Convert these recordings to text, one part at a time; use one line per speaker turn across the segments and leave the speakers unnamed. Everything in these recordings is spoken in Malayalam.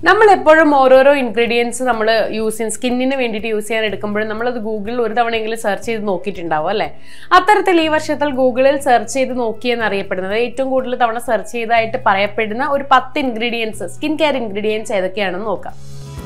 നമ്മൾ എപ്പോഴും ഓരോരോ ഇൻഗ്രീഡിയൻസ് നമ്മൾ യൂസ് ചെയ്യാൻ സ്കിന്നിന് വേണ്ടിയിട്ട് യൂസ് ചെയ്യാൻ എടുക്കുമ്പോഴും നമ്മളത് ഗൂഗിളിൽ ഒരു തവണയെങ്കിലും സെർച്ച് ചെയ്ത് നോക്കിയിട്ടുണ്ടാവും അല്ലേ അത്തരത്തിൽ ഈ വർഷത്തിൽ ഗൂഗിളിൽ സെർച്ച് ചെയ്ത് നോക്കിയെന്ന് അറിയപ്പെടുന്നത് ഏറ്റവും കൂടുതൽ തവണ സെർച്ച് ചെയ്തതായിട്ട് പറയപ്പെടുന്ന ഒരു പത്ത് ഇൻഗ്രീഡിയൻസ് സ്കിൻ കെയർ ഇൻഗ്രീഡിയൻസ് ഏതൊക്കെയാണെന്ന് നോക്കാം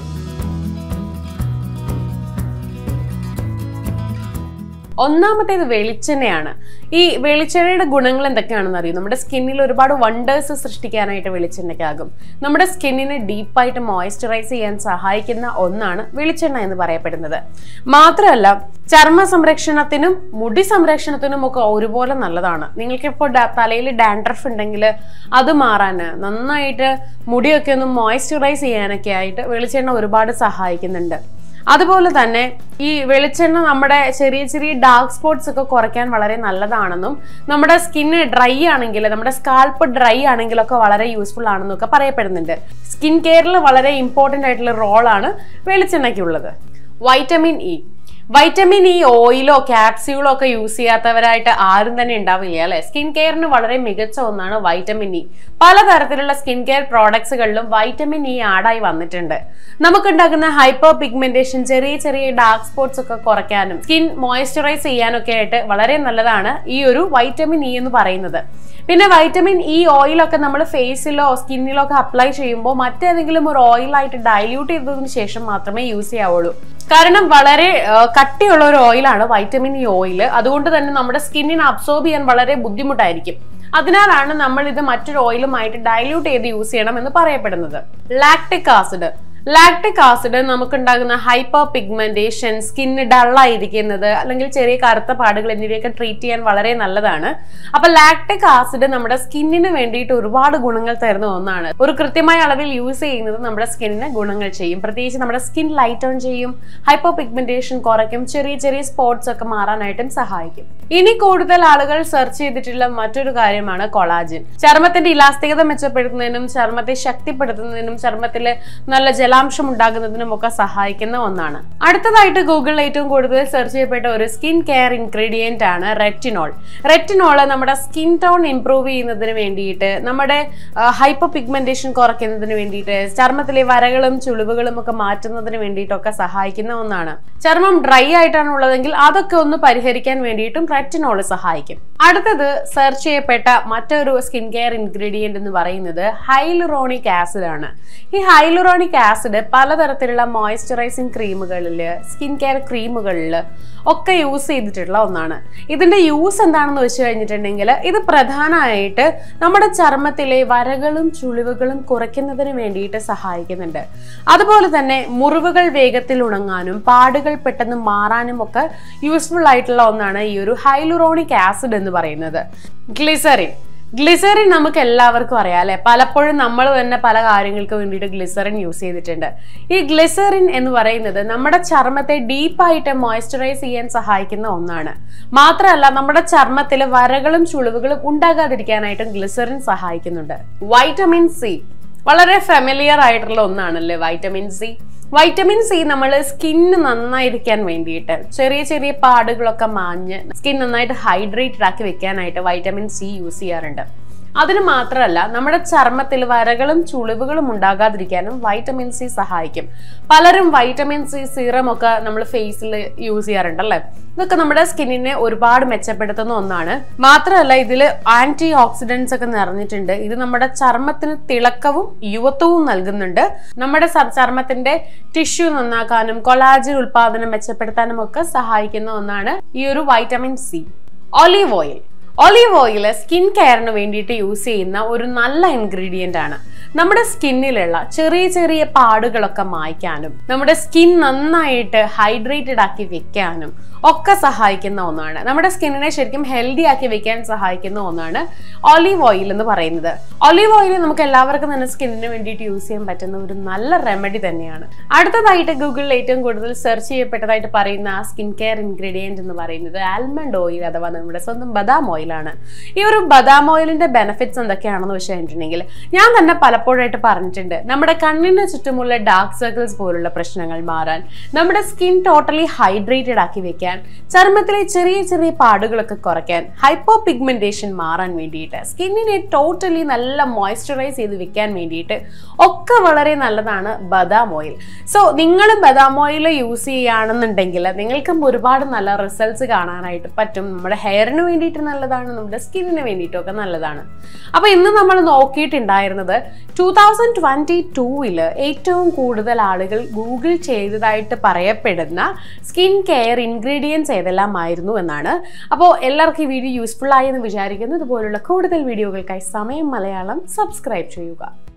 ഒന്നാമത്തേത് വെളിച്ചെണ്ണയാണ് ഈ വെളിച്ചെണ്ണയുടെ ഗുണങ്ങൾ എന്തൊക്കെയാണെന്ന് അറിയും നമ്മുടെ സ്കിന്നിൽ ഒരുപാട് വണ്ടേഴ്സ് സൃഷ്ടിക്കാനായിട്ട് വെളിച്ചെണ്ണയ്ക്കാകും നമ്മുടെ സ്കിന്നിനെ ഡീപ്പായിട്ട് മോയ്സ്ചറൈസ് ചെയ്യാൻ സഹായിക്കുന്ന ഒന്നാണ് വെളിച്ചെണ്ണ എന്ന് പറയപ്പെടുന്നത് മാത്രമല്ല ചർമ്മ സംരക്ഷണത്തിനും മുടി സംരക്ഷണത്തിനും ഒക്കെ ഒരുപോലെ നല്ലതാണ് നിങ്ങൾക്കിപ്പോൾ തലയിൽ ഡാൻഡ്രഫ് ഉണ്ടെങ്കിൽ അത് മാറാൻ നന്നായിട്ട് മുടിയൊക്കെ ഒന്ന് മോയ്സ്ചറൈസ് ചെയ്യാനൊക്കെ ആയിട്ട് വെളിച്ചെണ്ണ ഒരുപാട് സഹായിക്കുന്നുണ്ട് അതുപോലെ തന്നെ ഈ വെളിച്ചെണ്ണ നമ്മുടെ ചെറിയ ചെറിയ ഡാർക്ക് സ്പോട്ട്സ് ഒക്കെ കുറയ്ക്കാൻ വളരെ നല്ലതാണെന്നും നമ്മുടെ സ്കിന്ന് ഡ്രൈ ആണെങ്കിൽ നമ്മുടെ സ്കാൽപ്പ് ഡ്രൈ ആണെങ്കിലൊക്കെ വളരെ യൂസ്ഫുൾ ആണെന്നൊക്കെ പറയപ്പെടുന്നുണ്ട് സ്കിൻ കെയറിൽ വളരെ ഇമ്പോർട്ടൻ്റ് ആയിട്ടുള്ള റോളാണ് വെളിച്ചെണ്ണയ്ക്കുള്ളത് വൈറ്റമിൻ ഇ വൈറ്റമിൻ ഇ ഓയിലോ ക്യാപ്സ്യൂളോ ഒക്കെ യൂസ് ചെയ്യാത്തവരായിട്ട് ആരും തന്നെ ഉണ്ടാവില്ല അല്ലെ സ്കിൻ കെയറിന് വളരെ മികച്ച ഒന്നാണ് വൈറ്റമിൻ ഇ പലതരത്തിലുള്ള സ്കിൻ കെയർ പ്രോഡക്ട്സുകളിലും വൈറ്റമിൻ ഇ ആഡായി വന്നിട്ടുണ്ട് നമുക്കുണ്ടാകുന്ന ഹൈപ്പർ പിഗ്മെന്റേഷൻ ചെറിയ ചെറിയ ഡാർക്ക് സ്പോട്ട്സ് ഒക്കെ കുറയ്ക്കാനും സ്കിൻ മോയ്സ്ചറൈസ് ചെയ്യാനൊക്കെ ആയിട്ട് വളരെ നല്ലതാണ് ഈ ഒരു വൈറ്റമിൻ ഇ എന്ന് പറയുന്നത് പിന്നെ വൈറ്റമിൻ ഇ ഓയിലൊക്കെ നമ്മൾ ഫേസിലോ സ്കിന്നിലോ ഒക്കെ അപ്ലൈ ചെയ്യുമ്പോൾ മറ്റേതെങ്കിലും ഒരു ഓയിലായിട്ട് ഡൈല്യൂട്ട് ചെയ്തതിന് ശേഷം മാത്രമേ യൂസ് ചെയ്യാവുള്ളൂ കാരണം വളരെ ആ, കട്ടിയുള്ള ഒരു ഓയിലാണ് വൈറ്റമിൻ ഇ ഓയിൽ അതുകൊണ്ട് തന്നെ നമ്മുടെ സ്കിന്നിനെ അബ്സോർബ് ചെയ്യാൻ വളരെ ബുദ്ധിമുട്ടായിരിക്കും അതിനാലാണ് നമ്മൾ ഇത് മറ്റൊരു ഓയിലുമായിട്ട് ഡൈല്യൂട്ട് ചെയ്ത് യൂസ് ചെയ്യണം എന്ന് പറയപ്പെടുന്നത് ലാക്ടിക് ആസിഡ് ലാക്ടിക് ആസിഡ് നമുക്കുണ്ടാകുന്ന ഹൈപ്പർ പിഗ്മെന്റേഷൻ സ്കിന്ന് ഡള്ളായിരിക്കുന്നത് അല്ലെങ്കിൽ ചെറിയ കറുത്ത പാടുകൾ എന്നിവയൊക്കെ ട്രീറ്റ് ചെയ്യാൻ വളരെ നല്ലതാണ് അപ്പൊ ലാക്ടിക് ആസിഡ് നമ്മുടെ സ്കിന്നിന് വേണ്ടിയിട്ട് ഒരുപാട് ഗുണങ്ങൾ തരുന്ന ഒന്നാണ് ഒരു കൃത്യമായ അളവിൽ യൂസ് ചെയ്യുന്നത് നമ്മുടെ സ്കിന്നിന് ഗുണങ്ങൾ ചെയ്യും പ്രത്യേകിച്ച് നമ്മുടെ സ്കിൻ ലൈറ്റ് ഓൺ ചെയ്യും ഹൈപ്പർ പിഗ്മെന്റേഷൻ കുറയ്ക്കും ചെറിയ ചെറിയ സ്പോട്സ് ഒക്കെ മാറാനായിട്ടും സഹായിക്കും ഇനി കൂടുതൽ ആളുകൾ സെർച്ച് ചെയ്തിട്ടുള്ള മറ്റൊരു കാര്യമാണ് കൊളാജിൻ ചർമ്മത്തിന്റെ ഇലാസ്തികത മെച്ചപ്പെടുത്തുന്നതിനും ചർമ്മത്തെ ശക്തിപ്പെടുത്തുന്നതിനും ചർമ്മത്തിൽ നല്ല ജലാംശം ഉണ്ടാകുന്നതിനും ഒക്കെ സഹായിക്കുന്ന ഒന്നാണ് അടുത്തതായിട്ട് ഗൂഗിളിൽ ഏറ്റവും കൂടുതൽ സെർച്ച് ചെയ്യപ്പെട്ട ഒരു സ്കിൻ കെയർ ഇൻഗ്രീഡിയന്റ് ആണ് റെറ്റിനോൾ റെറ്റിനോൾ നമ്മുടെ സ്കിൻ ടോൺ ഇംപ്രൂവ് ചെയ്യുന്നതിന് വേണ്ടിയിട്ട് നമ്മുടെ ഹൈപ്പർ പിഗ്മെന്റേഷൻ കുറയ്ക്കുന്നതിന് വേണ്ടിയിട്ട് ചർമ്മത്തിലെ വരകളും ചുളിവുകളും ഒക്കെ മാറ്റുന്നതിന് വേണ്ടിയിട്ടൊക്കെ സഹായിക്കുന്ന ഒന്നാണ് ചർമ്മം ഡ്രൈ ആയിട്ടാണ് ഉള്ളതെങ്കിൽ അതൊക്കെ ഒന്ന് പരിഹരിക്കാൻ വേണ്ടിയിട്ടും റെറ്റിനോൾ സഹായിക്കും അടുത്തത് സെർച്ച് ചെയ്യപ്പെട്ട മറ്റൊരു സ്കിൻ കെയർ ഇൻഗ്രീഡിയന്റ് എന്ന് പറയുന്നത് ഹൈലുറോണിക് ആസിഡ് ആണ് ഈ ഹൈലുറോണിക് ആസിഡ് പലതരത്തിലുള്ള മോയ്സ്ചറൈസിങ് ക്രീമുകളിൽ സ്കിൻ കെയർ ക്രീമുകളിൽ ഒക്കെ യൂസ് ചെയ്തിട്ടുള്ള ഒന്നാണ് ഇതിന്റെ യൂസ് എന്താണെന്ന് വെച്ച് കഴിഞ്ഞിട്ടുണ്ടെങ്കിൽ ഇത് പ്രധാനമായിട്ട് നമ്മുടെ ചർമ്മത്തിലെ വരകളും ചുളിവുകളും കുറയ്ക്കുന്നതിന് വേണ്ടിയിട്ട് സഹായിക്കുന്നുണ്ട് അതുപോലെ തന്നെ മുറിവുകൾ വേഗത്തിൽ ഉണങ്ങാനും പാടുകൾ പെട്ടെന്ന് മാറാനും ഒക്കെ യൂസ്ഫുൾ ആയിട്ടുള്ള ഒന്നാണ് ഈ ഒരു ഹൈലുറോണിക് ആസിഡ് എന്ന് പറയുന്നത് ഗ്ലിസറിൻ ഗ്ലിസറിൻ നമുക്ക് എല്ലാവർക്കും അറിയാം അല്ലെ പലപ്പോഴും നമ്മൾ തന്നെ പല കാര്യങ്ങൾക്ക് വേണ്ടിയിട്ട് ഗ്ലിസറിൻ യൂസ് ചെയ്തിട്ടുണ്ട് ഈ ഗ്ലിസറിൻ എന്ന് പറയുന്നത് നമ്മുടെ ചർമ്മത്തെ ഡീപ്പായിട്ട് മോയ്സ്ചറൈസ് ചെയ്യാൻ സഹായിക്കുന്ന ഒന്നാണ് മാത്രമല്ല നമ്മുടെ ചർമ്മത്തിൽ വരകളും ചുളിവുകളും ഉണ്ടാകാതിരിക്കാനായിട്ടും ഗ്ലിസറിൻ സഹായിക്കുന്നുണ്ട് വൈറ്റമിൻ സി വളരെ ഫെമിലിയർ ആയിട്ടുള്ള ഒന്നാണല്ലേ വൈറ്റമിൻ സി വൈറ്റമിൻ സി നമ്മൾ സ്കിന്ന് നന്നായിരിക്കാൻ വേണ്ടിയിട്ട് ചെറിയ ചെറിയ പാടുകളൊക്കെ മാഞ്ഞ് സ്കിൻ നന്നായിട്ട് ഹൈഡ്രേറ്റഡ് ആക്കി വെക്കാനായിട്ട് വൈറ്റമിൻ സി യൂസ് ചെയ്യാറുണ്ട് അതിന് മാത്രമല്ല നമ്മുടെ ചർമ്മത്തിൽ വരകളും ചുളിവുകളും ഉണ്ടാകാതിരിക്കാനും വൈറ്റമിൻ സി സഹായിക്കും പലരും വൈറ്റമിൻ സി സീറം ഒക്കെ നമ്മൾ ഫേസിൽ യൂസ് ചെയ്യാറുണ്ടല്ലേ ഇതൊക്കെ നമ്മുടെ സ്കിന്നിനെ ഒരുപാട് മെച്ചപ്പെടുത്തുന്ന ഒന്നാണ് മാത്രമല്ല ഇതിൽ ആന്റി ഓക്സിഡൻസ് ഒക്കെ നിറഞ്ഞിട്ടുണ്ട് ഇത് നമ്മുടെ ചർമ്മത്തിന് തിളക്കവും യുവത്വവും നൽകുന്നുണ്ട് നമ്മുടെ സ- ചർമ്മത്തിന്റെ ടിഷ്യൂ നന്നാക്കാനും കൊളാജിൻ ഉൽപാദനം മെച്ചപ്പെടുത്താനും ഒക്കെ സഹായിക്കുന്ന ഒന്നാണ് ഈ ഒരു vitamin C olive oil olive oil skin കെയറിന് വേണ്ടിയിട്ട് യൂസ് ചെയ്യുന്ന ഒരു നല്ല ഇൻഗ്രീഡിയന്റ് ആണ് നമ്മുടെ സ്കിന്നിലുള്ള ചെറിയ ചെറിയ പാടുകളൊക്കെ മായ്ക്കാനും നമ്മുടെ സ്കിൻ നന്നായിട്ട് ഹൈഡ്രേറ്റഡ് ആക്കി വെക്കാനും ഒക്കെ സഹായിക്കുന്ന ഒന്നാണ് നമ്മുടെ സ്കിന്നിനെ ശരിക്കും ഹെൽത്തി ആക്കി വെക്കാൻ സഹായിക്കുന്ന ഒന്നാണ് ഒലീവ് ഓയിൽ എന്ന് പറയുന്നത് ഒലീവ് ഓയിൽ നമുക്ക് എല്ലാവർക്കും തന്നെ സ്കിന്നിന് വേണ്ടിയിട്ട് യൂസ് ചെയ്യാൻ പറ്റുന്ന ഒരു നല്ല റെമഡി തന്നെയാണ് അടുത്തതായിട്ട് ഗൂഗിളിൽ ഏറ്റവും കൂടുതൽ സെർച്ച് ചെയ്യപ്പെട്ടതായിട്ട് പറയുന്ന ആ സ്കിൻ കെയർ ഇൻഗ്രീഡിയന്റ് എന്ന് പറയുന്നത് ആൽമണ്ട് ഓയിൽ അഥവാ നമ്മുടെ സ്വന്തം ബദാം ഓയിലാണ് ഈ ഒരു ബദാം ഓയിലിന്റെ ബെനിഫിറ്റ്സ് എന്തൊക്കെയാണെന്ന് വെച്ച് കഴിഞ്ഞിട്ടുണ്ടെങ്കിൽ ഞാൻ തന്നെ പലപ്പോഴും പലപ്പോഴായിട്ട് പറഞ്ഞിട്ടുണ്ട് നമ്മുടെ കണ്ണിന് ചുറ്റുമുള്ള ഡാർക്ക് സർക്കിൾസ് പോലുള്ള പ്രശ്നങ്ങൾ മാറാൻ നമ്മുടെ സ്കിൻ ടോട്ടലി ഹൈഡ്രേറ്റഡ് ആക്കി വെക്കാൻ ചർമ്മത്തിലെ ചെറിയ ചെറിയ പാടുകളൊക്കെ കുറയ്ക്കാൻ ഹൈപ്പോ പിഗ്മെന്റേഷൻ മാറാൻ വേണ്ടിയിട്ട് സ്കിന്നിനെ ടോട്ടലി നല്ല മോയ്സ്ചറൈസ് ചെയ്ത് വെക്കാൻ വേണ്ടിയിട്ട് ഒക്കെ വളരെ നല്ലതാണ് ബദാം ഓയിൽ സോ നിങ്ങൾ ബദാം ഓയിൽ യൂസ് ചെയ്യുകയാണെന്നുണ്ടെങ്കിൽ നിങ്ങൾക്കും ഒരുപാട് നല്ല റിസൾട്ട്സ് കാണാനായിട്ട് പറ്റും നമ്മുടെ ഹെയറിന് വേണ്ടിയിട്ട് നല്ലതാണ് നമ്മുടെ സ്കിന്നിന് വേണ്ടിയിട്ടും ഒക്കെ നല്ലതാണ് അപ്പോൾ ഇന്ന് നമ്മൾ നോക്കിയിട്ടുണ്ടായിരുന്നത് ടൂ തൗസൻഡ് ട്വൻറ്റി ടൂവിൽ ഏറ്റവും കൂടുതൽ ആളുകൾ ഗൂഗിൾ ചെയ്തതായിട്ട് പറയപ്പെടുന്ന സ്കിൻ കെയർ ഇൻഗ്രീഡിയൻസ് ഏതെല്ലാം ആയിരുന്നു എന്നാണ് അപ്പോൾ എല്ലാവർക്കും ഈ വീഡിയോ യൂസ്ഫുൾ ആയി എന്ന് വിചാരിക്കുന്നു ഇതുപോലുള്ള കൂടുതൽ വീഡിയോകൾക്കായി സമയം മലയാളം സബ്സ്ക്രൈബ് ചെയ്യുക